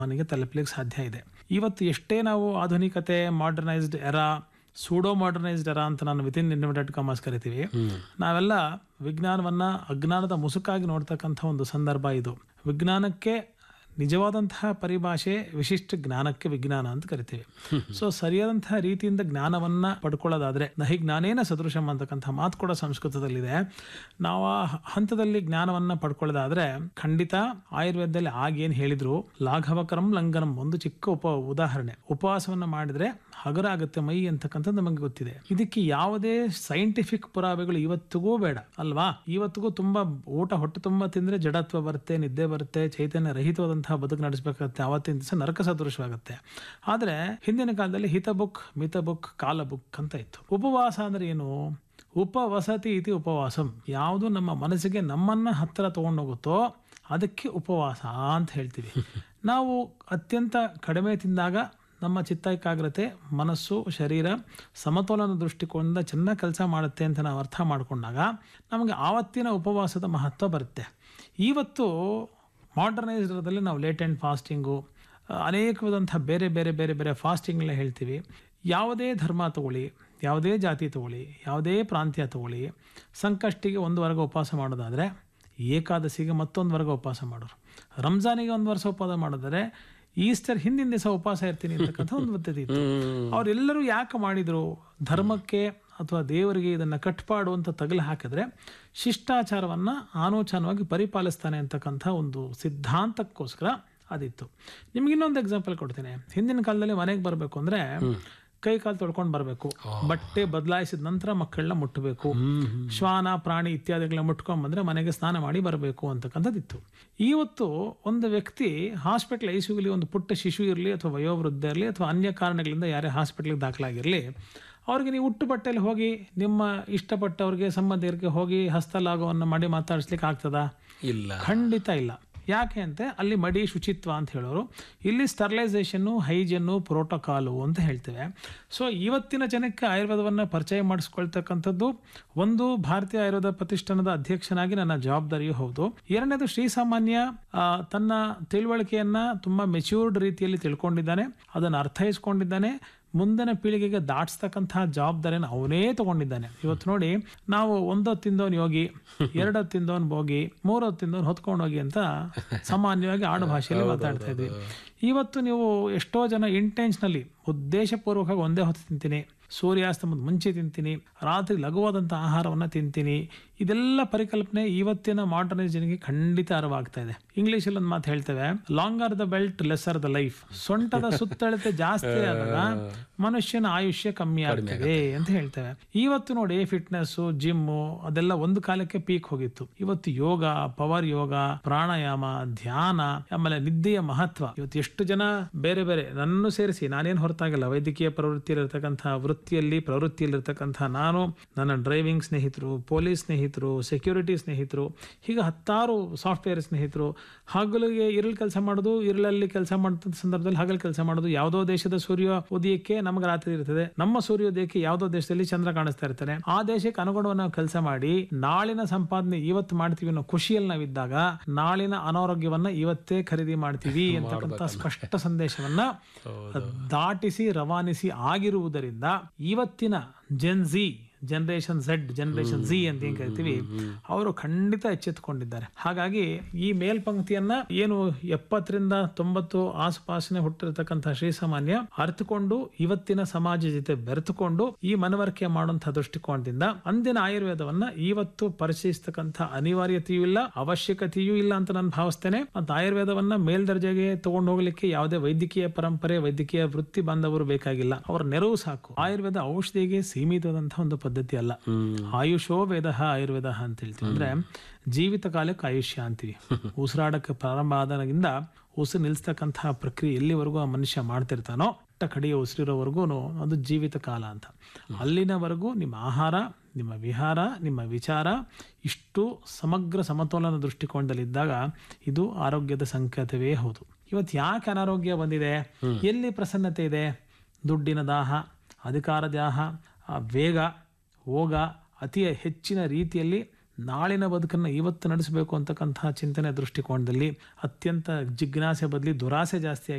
ಮನೆಗೆ ತಲುಪಲಿಕ್ಕೆ ಸಾಧ್ಯ ಇದೆ ಇವತ್ತು ಎಷ್ಟೇ ನಾವು ಆಧುನಿಕತೆ modernised era pseudo modernised era ಅಂತ ನಾನು ವಿತಿನ್ ಇನ್ವಿಟೆಡ್ ಕಾಮರ್ಸ್ ಕರಿತೀವಿ ನಾವೆಲ್ಲ ವಿಜ್ಞಾನವನ್ನ ಅಜ್ಞಾನದ ಮುಸುಕಾಗಿ ನೋಡ್ತಕ್ಕಂಥ ಒಂದು ಸಂದರ್ಭ ಇದು ವಿಜ್ಞಾನಕ್ಕೆ ನಿಜವಾದಂತಹ ಪರಿಭಾಷೆ ವಿಶಿಷ್ಟ ಜ್ಞಾನಕ್ಕೆ ವಿಜ್ಞಾನ ಅಂತ ಕರಿತೀವಿ ಸೊ ಸರಿಯಾದಂತಹ ರೀತಿಯಿಂದ ಜ್ಞಾನವನ್ನ ಪಡ್ಕೊಳ್ಳೋದಾದ್ರೆ ನಹಿ ಜ್ಞಾನೇನ ಸದೃಶಂ ಅಂತಕ್ಕಂಥ ಮಾತು ಕೂಡ ಸಂಸ್ಕೃತದಲ್ಲಿದೆ ನಾವು ಆ ಹಂತದಲ್ಲಿ ಜ್ಞಾನವನ್ನ ಪಡ್ಕೊಳ್ಳೋದಾದ್ರೆ ಖಂಡಿತ ಆಯುರ್ವೇದದಲ್ಲಿ ಆಗೇನ್ ಹೇಳಿದ್ರು ಲಾಘವಕರಂ ಲಂಘನಂ ಒಂದು ಚಿಕ್ಕ ಉಪ ಉದಾಹರಣೆ ಉಪವಾಸವನ್ನ ಮಾಡಿದ್ರೆ ಹಗರ ಆಗುತ್ತೆ ಮೈ ಅಂತಕ್ಕಂಥದ್ದು ನಮಗೆ ಗೊತ್ತಿದೆ ಇದಕ್ಕೆ ಯಾವುದೇ ಸೈಂಟಿಫಿಕ್ ಪುರಾವೆಗಳು ಇವತ್ತಿಗೂ ಬೇಡ ಅಲ್ವಾ ಇವತ್ತಿಗೂ ತುಂಬಾ ಊಟ ಹೊಟ್ಟೆ ತುಂಬಾ ತಿಂದ್ರೆ ಜಡತ್ವ ಬರುತ್ತೆ ನಿದ್ದೆ ಬರುತ್ತೆ ಚೈತನ್ಯ ರಹಿತವಾದಂತಹ ಬದುಕು ನಡೆಸಬೇಕಾಗುತ್ತೆ ಆವತ್ತಿನ ದಿವಸ ನರಕ ಸದೃಶವಾಗುತ್ತೆ ಆದ್ರೆ ಹಿಂದಿನ ಕಾಲದಲ್ಲಿ ಹಿತ ಬುಕ್ ಮಿತ ಬುಕ್ ಕಾಲ ಬುಕ್ ಅಂತ ಇತ್ತು ಉಪವಾಸ ಅಂದ್ರೆ ಏನು ಉಪವಸತಿ ಇತಿ ಉಪವಾಸಂ ಯಾವುದು ನಮ್ಮ ಮನಸ್ಸಿಗೆ ನಮ್ಮನ್ನ ಹತ್ತಿರ ತಗೊಂಡೋಗುತ್ತೋ ಅದಕ್ಕೆ ಉಪವಾಸ ಅಂತ ಹೇಳ್ತೀವಿ ನಾವು ಅತ್ಯಂತ ಕಡಿಮೆ ತಿಂದಾಗ ನಮ್ಮ ಚಿತ್ತ ಏಕಾಗ್ರತೆ ಮನಸ್ಸು ಶರೀರ ಸಮತೋಲನ ದೃಷ್ಟಿಕೋನದಿಂದ ಚೆನ್ನಾಗಿ ಕೆಲಸ ಮಾಡುತ್ತೆ ಅಂತ ನಾವು ಅರ್ಥ ಮಾಡಿಕೊಂಡಾಗ ನಮಗೆ ಆವತ್ತಿನ ಉಪವಾಸದ ಮಹತ್ವ ಬರುತ್ತೆ ಇವತ್ತು ಮಾಡರ್ನೈಸ್ಡ್ರಲ್ಲಿ ನಾವು ಲೇಟ್ ಆ್ಯಂಡ್ ಫಾಸ್ಟಿಂಗು ಅನೇಕವಾದಂಥ ಬೇರೆ ಬೇರೆ ಬೇರೆ ಬೇರೆ ಫಾಸ್ಟಿಂಗ್ಗಳನ್ನ ಹೇಳ್ತೀವಿ ಯಾವುದೇ ಧರ್ಮ ತಗೊಳ್ಳಿ ಯಾವುದೇ ಜಾತಿ ತಗೊಳ್ಳಿ ಯಾವುದೇ ಪ್ರಾಂತ್ಯ ತಗೊಳ್ಳಿ ಸಂಕಷ್ಟಿಗೆ ಒಂದು ವರ್ಗ ಉಪವಾಸ ಮಾಡೋದಾದರೆ ಏಕಾದಶಿಗೆ ಮತ್ತೊಂದು ವರ್ಗ ಉಪವಾಸ ಮಾಡೋರು ರಂಜಾನಿಗೆ ಒಂದು ವರ್ಷ ಉಪವಾಸ ಮಾಡಿದರೆ ಈಸ್ಟರ್ ಹಿಂದಿನ ದಿವಸ ಉಪವಾಸ ಇರ್ತೀನಿ ಅಂತಕ್ಕಂಥ ಒಂದು ಪದ್ಧತಿ ಇತ್ತು ಅವರೆಲ್ಲರೂ ಯಾಕೆ ಮಾಡಿದ್ರು ಧರ್ಮಕ್ಕೆ ಅಥವಾ ದೇವರಿಗೆ ಇದನ್ನು ಕಟ್ಪಾಡು ಅಂತ ತಗಲು ಹಾಕಿದ್ರೆ ಶಿಷ್ಟಾಚಾರವನ್ನು ಆನೋಚಾನವಾಗಿ ಪರಿಪಾಲಿಸ್ತಾನೆ ಅಂತಕ್ಕಂಥ ಒಂದು ಸಿದ್ಧಾಂತಕ್ಕೋಸ್ಕರ ಅದಿತ್ತು ನಿಮ್ಗೆ ಇನ್ನೊಂದು ಎಕ್ಸಾಂಪಲ್ ಕೊಡ್ತೀನಿ ಹಿಂದಿನ ಕಾಲದಲ್ಲಿ ಮನೆಗೆ ಬರಬೇಕು ಅಂದ್ರೆ ಕೈ ಕಾಲು ತೊಳ್ಕೊಂಡು ಬರಬೇಕು ಬಟ್ಟೆ ಬದಲಾಯಿಸಿದ ನಂತರ ಮಕ್ಕಳನ್ನ ಮುಟ್ಟಬೇಕು ಶ್ವಾನ ಪ್ರಾಣಿ ಇತ್ಯಾದಿಗಳನ್ನ ಮುಟ್ಕೊಂಡ್ ಬಂದ್ರೆ ಮನೆಗೆ ಸ್ನಾನ ಮಾಡಿ ಬರಬೇಕು ಅಂತಕ್ಕಂಥದ್ದಿತ್ತು ಇವತ್ತು ಒಂದು ವ್ಯಕ್ತಿ ಹಾಸ್ಪಿಟಲ್ ಐಸಿಯುಲಿ ಒಂದು ಪುಟ್ಟ ಶಿಶು ಇರಲಿ ಅಥವಾ ವಯೋವೃದ್ಧ ಇರಲಿ ಅಥವಾ ಅನ್ಯ ಕಾರಣಗಳಿಂದ ಯಾರೇ ಹಾಸ್ಪಿಟ್ಲಿಗೆ ದಾಖಲಾಗಿರಲಿ ಅವ್ರಿಗೆ ನೀವು ಉಟ್ಟು ಬಟ್ಟೆಯಲ್ಲಿ ಹೋಗಿ ನಿಮ್ಮ ಇಷ್ಟಪಟ್ಟವ್ರಿಗೆ ಸಂಬಂಧಿಕರಿಗೆ ಹೋಗಿ ಹಸ್ತಲಾಘವನ್ನು ಮಾಡಿ ಮಾತಾಡಿಸ್ಲಿಕ್ಕೆ ಆಗ್ತದಾ ಇಲ್ಲ ಖಂಡಿತ ಇಲ್ಲ ಯಾಕೆ ಅಂತೆ ಅಲ್ಲಿ ಮಡಿ ಶುಚಿತ್ವ ಅಂತ ಹೇಳೋರು ಇಲ್ಲಿ ಸ್ಟರ್ಲೈಸೇಷನ್ನು ಹೈಜನ್ನು ಪ್ರೋಟೋಕಾಲು ಅಂತ ಹೇಳ್ತೇವೆ ಸೊ ಇವತ್ತಿನ ಜನಕ್ಕೆ ಆಯುರ್ವೇದವನ್ನು ಪರಿಚಯ ಮಾಡಿಸ್ಕೊಳ್ತಕ್ಕಂಥದ್ದು ಒಂದು ಭಾರತೀಯ ಆಯುರ್ವೇದ ಪ್ರತಿಷ್ಠಾನದ ಅಧ್ಯಕ್ಷನಾಗಿ ನನ್ನ ಜವಾಬ್ದಾರಿಯೂ ಹೌದು ಎರಡನೇದು ಶ್ರೀಸಾಮಾನ್ಯ ಆ, ತನ್ನ ತಿಳುವಳಿಕೆಯನ್ನ ತುಂಬಾ ಮೆಚ್ಯೂರ್ಡ್ ರೀತಿಯಲ್ಲಿ ತಿಳ್ಕೊಂಡಿದ್ದಾನೆ ಅದನ್ನು ಅರ್ಥೈಸ್ಕೊಂಡಿದ್ದಾನೆ ಮುಂದಿನ ಪೀಳಿಗೆಗೆ ದಾಟಿಸ್ತಕ್ಕಂತಹ ಜವಾಬ್ದಾರಿಯನ್ನು ಅವನೇ ತಗೊಂಡಿದ್ದಾನೆ ಇವತ್ತು ನೋಡಿ ನಾವು ಒಂದೊತ್ತು ತಿಂದವನ್ ಯೋಗಿ ಎರಡೊತ್ತು ತಿಂದವನ್ ಭೋಗಿ ಮೂರೊತ್ತು ತಿಂದವನ್ ಹೊತ್ಕೊಂಡು ಹೋಗಿ ಅಂತ ಸಾಮಾನ್ಯವಾಗಿ ಆಡು ಭಾಷೆಯಲ್ಲಿ ಮಾತಾಡ್ತಾ ಇದ್ವಿ ಇವತ್ತು ನೀವು ಎಷ್ಟೋ ಜನ ಇಂಟೆನ್ಷನಲಿ ಉದ್ದೇಶಪೂರ್ವಕವಾಗಿ ಒಂದೇ ಹೊತ್ತು ತಿಂತೀನಿ ಸೂರ್ಯಾಸ್ತಮದ ಮುಂಚೆ ತಿಂತೀನಿ ರಾತ್ರಿ ಲಘುವಾದಂಥ ಆಹಾರವನ್ನು ತಿಂತೀನಿ ಇದೆಲ್ಲ ಪರಿಕಲ್ಪನೆ ಇವತ್ತಿನ ಮಾಡರ್ನೈಸ್ ಜನರಿಗೆ ಖಂಡಿತ ಅರಿವಾಗ್ತಾ ಇದೆ ಇಂಗ್ಲಿಷಲ್ಲಿ ಒಂದು ಮಾತು ಹೇಳ್ತೇವೆ longer the belt lesser the life ಸೊಂಟದ ಸುತ್ತಳತೆ ಜಾಸ್ತಿ ಆದಾಗ ಮನುಷ್ಯನ ಆಯುಷ್ಯ ಕಮ್ಮಿ ಆಗ್ತದೆ ಅಂತ ಹೇಳ್ತೇವೆ ಇವತ್ತು ನೋಡಿ ಫಿಟ್ನೆಸ್ ಜಿಮ್ಮು ಅದೆಲ್ಲ ಒಂದು ಕಾಲಕ್ಕೆ ಪೀಕ್ ಹೋಗಿತ್ತು ಇವತ್ತು ಯೋಗ ಪವರ್ ಯೋಗ ಪ್ರಾಣಾಯಾಮ ಧ್ಯಾನ ಆಮೇಲೆ ನಿದ್ದೆಯ ಮಹತ್ವ ಇವತ್ತು ಎಷ್ಟು ಜನ ಬೇರೆ ಬೇರೆ ನನ್ನನ್ನು ಸೇರಿಸಿ ನಾನೇನು ಹೊರತಾಗಿಲ್ಲ ವೈದ್ಯಕೀಯ ಪ್ರವೃತ್ತಿಯಲ್ಲಿರ್ತಕ್ಕಂಥ ವೃತ್ತಿಯಲ್ಲಿ ಪ್ರವೃತ್ತಿಯಲ್ಲಿರ್ತಕ್ಕಂಥ ನಾನು ನನ್ನ ಡ್ರೈವಿಂಗ್ ಸ್ನೇಹಿತರು ಪೊಲೀಸ್ ಸ್ನೇಹಿತರು ಸೆಕ್ಯೂರಿಟಿ ಸ್ನೇಹಿತರು ಹೀಗೆ ಹತ್ತಾರು ಸಾಫ್ಟ್ವೇರ್ ಸ್ನೇಹಿತರು ಹಗಲಿಗೆ ಇರಲ್ ಕೆಲಸ ಮಾಡೋದು ಇರಲಲ್ಲಿ ಕೆಲಸ ಮಾಡಿದ ಸಂದರ್ಭದಲ್ಲಿ ಹಗಲು ಕೆಲಸ ಮಾಡೋದು ಯಾವುದೋ ದೇಶದ ಸೂರ್ಯ ಉದಯಕ್ಕೆ ನಮಗೆ ರಾತ್ರಿ ಇರ್ತದೆ ನಮ್ಮ ಸೂರ್ಯೋದಯಕ್ಕೆ ಯಾವುದೋ ದೇಶದಲ್ಲಿ ಚಂದ್ರ ಕಾಣಿಸ್ತಾ ಇರ್ತಾನೆ ಆ ದೇಶಕ್ಕೆ ಅನುಗುಣವಾಗಿ ನಾವು ಕೆಲಸ ಮಾಡಿ ನಾಳಿನ ಸಂಪಾದನೆ ಇವತ್ತು ಮಾಡ್ತೀವಿ ಅನ್ನೋ ಖುಷಿಯಲ್ಲಿ ನಾವಿದ್ದಾಗ ನಾಳಿನ ಅನಾರೋಗ್ಯವನ್ನ ಇವತ್ತೇ ಖರೀದಿ ಮಾಡ್ತೀವಿ ಅಂತಕ್ಕಂಥ ಸ್ಪಷ್ಟ ಸಂದೇಶವನ್ನ ದಾಟಿಸಿ ರವಾನಿಸಿ ಆಗಿರುವುದರಿಂದ ಇವತ್ತಿನ Gen Z generation Z generation Z ಅಂತ ಏನ್ ಕರಿತೀವಿ ಅವರು ಖಂಡಿತ ಎಚ್ಚೆತ್ತುಕೊಂಡಿದ್ದಾರೆ ಹಾಗಾಗಿ ಈ ಮೇಲ್ಪಂಕ್ತಿಯನ್ನ ಏನು ಎಪ್ಪತ್ತರಿಂದ ತೊಂಬತ್ತು ಆಸುಪಾಸಿನ ಹುಟ್ಟಿರ್ತಕ್ಕಂಥ ಶ್ರೀಸಾಮಾನ್ಯ ಅರ್ಥಕೊಂಡು ಇವತ್ತಿನ ಸಮಾಜ ಜೊತೆ ಬೆರೆತುಕೊಂಡು ಈ ಮನವರಿಕೆ ಮಾಡುವಂತಹ ದೃಷ್ಟಿಕೋನದಿಂದ ಅಂದಿನ ಆಯುರ್ವೇದವನ್ನ ಇವತ್ತು ಪರಿಚಯಿಸ್ತಕ್ಕಂಥ ಅನಿವಾರ್ಯತೆಯೂ ಇಲ್ಲ ಅವಶ್ಯಕತೆಯೂ ಇಲ್ಲ ಅಂತ ನಾನು ಭಾವಿಸ್ತೇನೆ ಮತ್ತು ಆಯುರ್ವೇದವನ್ನ ಮೇಲ್ದರ್ಜೆಗೆ ತಗೊಂಡು ಹೋಗ್ಲಿಕ್ಕೆ ಯಾವುದೇ ವೈದ್ಯಕೀಯ ಪರಂಪರೆ ವೈದ್ಯಕೀಯ ವೃತ್ತಿ ಬಾಂಧವರು ಬೇಕಾಗಿಲ್ಲ ಅವರ ನೆರವು ಸಾಕು ಆಯುರ್ವೇದ ಔಷಧಿಗೆ ಸೀಮಿತವಾದಂತಹ ಒಂದು ಪದ್ಧತಿ ಅಲ್ಲ ಆಯುಷೋ ವೇದ ಆಯುರ್ವೇದ ಅಂತ ಹೇಳ್ತೀವಿ ಅಂದ್ರೆ ಜೀವಿತ ಕಾಲಕ್ಕೆ ಆಯುಷ್ಯ ಅಂತೀವಿ ಉಸಿರಾಡಕ್ಕೆ ಪ್ರಾರಂಭ ಆದಾಗಿಂದ ಉಸಿರು ನಿಲ್ಲಿಸ್ತಕ್ಕಂತಹ ಪ್ರಕ್ರಿಯೆ ಎಲ್ಲಿವರೆಗೂ ಆ ಮನುಷ್ಯ ಮಾಡ್ತಿರ್ತಾನೋ ಅಟ್ಟ ಕಡೆಯ ಉಸಿರಿರೋವರೆಗೂ ಅದು ಜೀವಿತ ಕಾಲ ಅಂತ ಅಲ್ಲಿನವರೆಗೂ ನಿಮ್ಮ ಆಹಾರ ನಿಮ್ಮ ವಿಹಾರ ನಿಮ್ಮ ವಿಚಾರ ಇಷ್ಟು ಸಮಗ್ರ ಸಮತೋಲನ ದೃಷ್ಟಿಕೋನದಲ್ಲಿದ್ದಾಗ ಇದು ಆರೋಗ್ಯದ ಸಂಕೇತವೇ ಹೌದು ಇವತ್ತು ಯಾಕೆ ಅನಾರೋಗ್ಯ ಬಂದಿದೆ ಎಲ್ಲಿ ಪ್ರಸನ್ನತೆ ಇದೆ ದುಡ್ಡಿನ ದಾಹ ಅಧಿಕಾರ ದಾಹ ಆ ವೇಗ ಹೋಗ ಅತಿ ಹೆಚ್ಚಿನ ರೀತಿಯಲ್ಲಿ ನಾಳಿನ ಬದುಕನ್ನು ಇವತ್ತು ನಡೆಸಬೇಕು ಅಂತಕ್ಕಂತಹ ಚಿಂತನೆ ದೃಷ್ಟಿಕೋನದಲ್ಲಿ ಅತ್ಯಂತ ಜಿಜ್ಞಾಸೆ ಬದಲಿ ದುರಾಸೆ ಜಾಸ್ತಿ